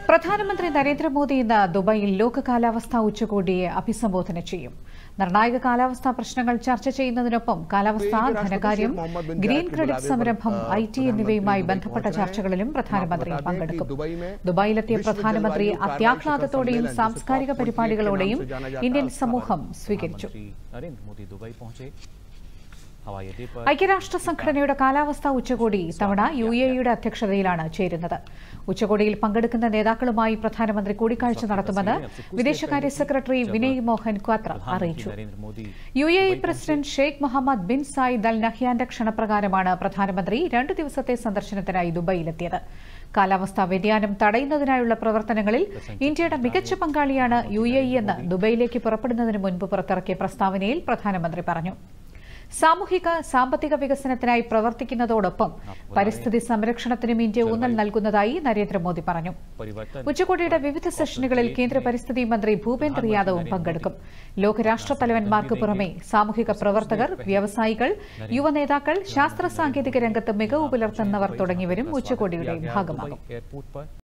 പ്രധാനമന്ത്രി നരേന്ദ്രമോദി ഇന്ന് ദുബായിൽ ലോക കാലാവസ്ഥാ ഉച്ചകോടിയെ അഭിസംബോധന ചെയ്യും നിർണായക കാലാവസ്ഥാ പ്രശ്നങ്ങൾ ചർച്ച ചെയ്യുന്നതിനൊപ്പം കാലാവസ്ഥ ധനകാര്യം ഗ്രീൻ ക്രെഡിറ്റ് സംരംഭം ഐ ടി എന്നിവയുമായി ബന്ധപ്പെട്ട ചർച്ചകളിലും പ്രധാനമന്ത്രി പങ്കെടുക്കും ദുബായിലെത്തിയ പ്രധാനമന്ത്രി അത്യാഹ്ലാദത്തോടെയും സാംസ്കാരിക പരിപാടികളോടെയും ഇന്ത്യൻ സമൂഹം സ്വീകരിച്ചു नरेंद्र मोदी दुबई पहुंचे हवाई अड्डे पर ഐക്യരാഷ്ട്ര സംഘടനയുടെ കാലാവസ്ഥാ ഉച്ചകോടി ഇത്തവണ യു എ ഇയുടെ അധ്യക്ഷതയിലാണ് ചേരുന്നത് ഉച്ചകോടിയിൽ പങ്കെടുക്കുന്ന നേതാക്കളുമായി പ്രധാനമന്ത്രി കൂടിക്കാഴ്ച നടത്തുമെന്ന് വിദേശകാര്യ സെക്രട്ടറി വിനയ് മോഹൻ ക്വാത്ര അറിയിച്ചു प्रधानमंत्री Narendra Modi U A E president Sheikh Mohammed bin Zayed Al നഹ്യാന്റെ ക്ഷണപ്രകാരമാണ് പ്രധാനമന്ത്രി രണ്ടു ദിവസത്തെ സന്ദർശനത്തിനായി ദുബായിലെത്തിയത് കാലാവസ്ഥാ വ്യതിയാനം തടയുന്നതിനായുള്ള പ്രവർത്തനങ്ങളിൽ ഇന്ത്യയുടെ മികച്ച പങ്കാളിയാണ് യു എ ഇ എന്ന് ദുബൈയിലേക്ക് പുറപ്പെടുന്നതിന് മുൻപ് പുറത്തിറക്കിയ പ്രസ്താവനയിൽ പ്രധാനമന്ത്രി പറഞ്ഞു സാമൂഹിക സാമ്പത്തിക വികസനത്തിനായി പ്രവർത്തിക്കുന്നതോടൊപ്പം പരിസ്ഥിതി സംരക്ഷണത്തിനും ഇന്ത്യ ഊന്നൽ നൽകുന്നതായി നരേന്ദ്രമോദി പറഞ്ഞു परिवर्तन ഉച്ചകോടിയുടെ വിവിധ സെഷനുകളിൽ കേന്ദ്ര പരിസ്ഥിതി മന്ത്രി ഭൂപേന്ദ്ര യാദവും പങ്കെടുക്കും ലോകരാഷ്ട്രത്തലവന്മാർക്ക് പുറമെ സാമൂഹിക പ്രവർത്തകർ വ്യവസായികൾ യുവനേതാക്കൾ ശാസ്ത്ര സാങ്കേതിക രംഗത്ത് മികവ് പുലർത്തുന്നവർ തുടങ്ങിയവരും ഉച്ചകോടിയുടെ ഭാഗമാകും एयरपोर्ट पर